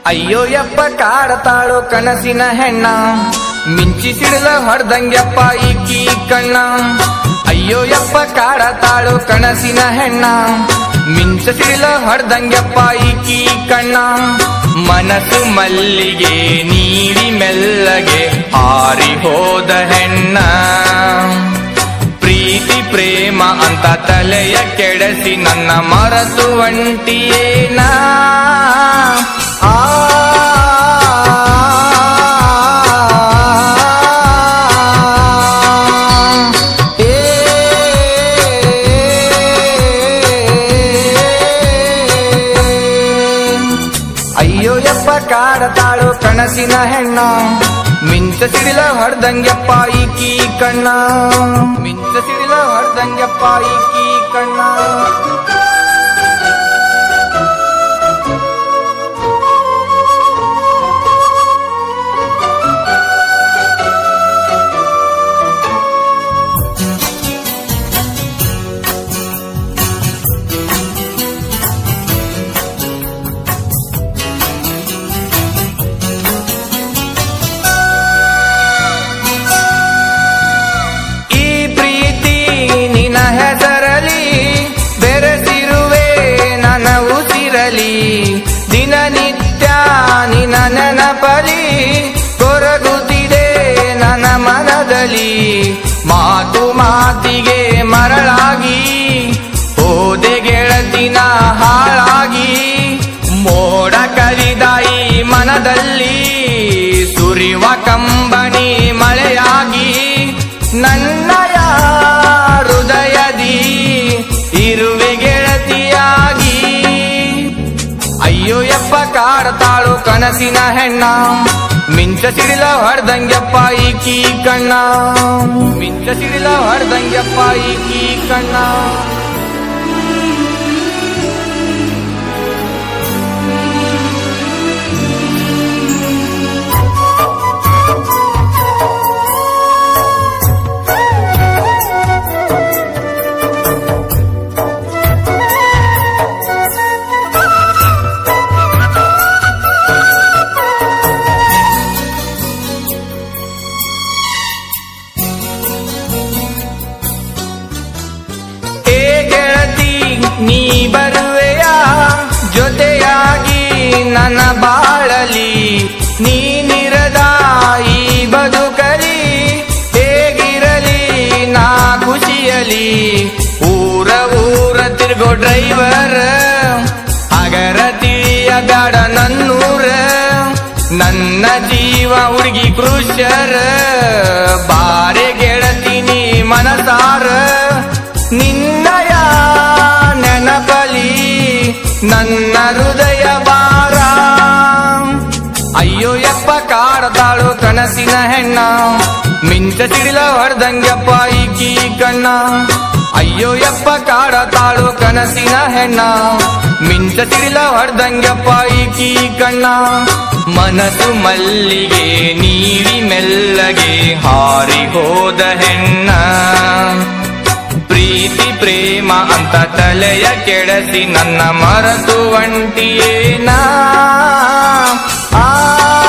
ಅಯ್ಯೋ ಯಪ್ಪ ಕಾಡತಾಳು ಕನಸಿನ ಹೆಣ್ಣ ಮಿಂಚಿ ಸಿಡಿಲ ಹೊಡ್ದಂಗ್ಯಪ್ಪ ಈಕಿ ಕಣ್ಣ ಅಯ್ಯೋ ಯಪ್ಪ ಕಾಡತಾಳು ಕನಸಿನ ಹೆಣ್ಣ ಮಿಂಚ ಸಿಡಿಲ ಹೊಡ್ದಂಗ್ಯಪ್ಪ ಈಕಿ ಕಣ್ಣ ಮನಸ್ಸು ಮಲ್ಲಿಗೆ ನೀಡಿ ಮೆಲ್ಲಗೆ ಹಾರಿ ಹೋದ ಹೆಣ್ಣ ಪ್ರೀತಿ ಪ್ರೇಮ ಅಂತ ತಲೆಯ ಕೆಡಸಿ ನನ್ನ ಮರೆತು ಒಂಟಿಯೇನ ಆ ಏ ಅಯ್ಯೋ ಯಪ್ಪ ಕಾಡತಾಳು ಕನಸಿನ ಹೆಣ್ಣ ಮಿಂಚ ಸಿಡಿಲ ಹೊಡ್ದಂಗ್ಯಪ್ಪ ಈಕಿ ಕಣ್ಣ ಮಿಂಚ ಸಿಡಿಲ ಹೊಡ್ದಂಗ್ಯಪ್ಪ ಈಕಿ ಕಣ್ಣ ಈ ಪ್ರೀತಿ ನಿನ್ನ ಹೆಸರಲಿ ಬೆರೆಸಿರುವೆ ನನ್ನ ಉಸಿರಲಿ ದಿನನಿತ್ಯ ನಿನ್ನ ನೆನಪಲಿ ಕೊರಗುತ್ತಿದೆ ನನ್ನ ಮನದಲ್ಲಿ ಮಾತು ಮಾತಿಗೆ ಮರಳಾಗಿ ಹೋದೆ ಗೆಳತಿನ ಹಾಳಾಗಿ ಮೋಡ ಕವಿದಾಯಿ ಮನದಲ್ಲಿ ಸುರಿವ ಕಂಬನಿ ಮಳೆಯಾಗಿ ನನ್ನಯ ಹೃದಯದಿ ಇರುವೆ ಗೆಳತಿಯಾಗಿ ಅಯ್ಯೋ ಯಪ್ಪ ಕಾಡತಾಳು ಕನಸಿನ ಹೆಣ್ಣ ಮಿಂಚ ಸಿಡಿಲ ಹೊಡ್ದಂಗ್ಯಪ್ಪ ಈಕಿ ಕಣ್ಣ ಮಿಂಚ ಸಿಡಿಲ ಹೊಡ್ದಂಗ್ಯಪ್ಪ ಈಕಿ ಕಣ್ಣ ಏ ಗೆಳತಿ ನೀ ಬರುವೆಯ ಜೊತೆಯಾಗಿ ನನ್ನ ಬಾಳಲಿ ನೀನಿರದ ಈ ಬದುಕಲಿ ಹೇಗಿರಲಿ ನಾ ಖುಷಿಯಲಿ ಊರ ಊರ ತಿರ್ಗೋ ಡ್ರೈವರ್ ಅಗರ ತಿಳಿಯ ಗಾಡ ನನ್ನೂರ ನನ್ನ ಜೀವ ಹುಡುಗಿ ಕೃಷರ ಬಾರೆ ಗೆಳತೀನಿ ಮನಸಾರ ನಿನ್ನಯ ನೆನಪಲಿ ನನ್ನ ಹೃದಯ ಬಾರ ಅಯ್ಯೋ ಯಪ್ಪ ಕಾಡತಾಳು ಕನಸಿನ ಹೆಣ್ಣ ಮಿಂಚ ಸಿಡಿಲ ಹೊಡ್ದಂಗ್ಯಪ್ಪ ಈಕಿ ಕಣ್ಣ ಅಯ್ಯೋ ಯಪ್ಪ ಕಾಡತಾಳು ಕನಸಿನ ಹೆಣ್ಣ ಮಿಂಚ ಸಿಡಿಲ ಹೊಡ್ದಂಗ್ಯಪ್ಪ ಈಕಿ ಕಣ್ಣ ಮನಸ್ಸು ಮಲ್ಲಿಗೆ ನೀಡಿ ಮೆಲ್ಲಗೆ ಹಾರಿ ಹೋದ ಹೆಣ್ಣ ಪ್ರೀತಿ ಪ್ರೇಮ ಅಂತ ತಲೆಯ ಕೆಡಸಿ ನನ್ನ ಮರೆತು ಒಂಟಿಯೇನ ಆ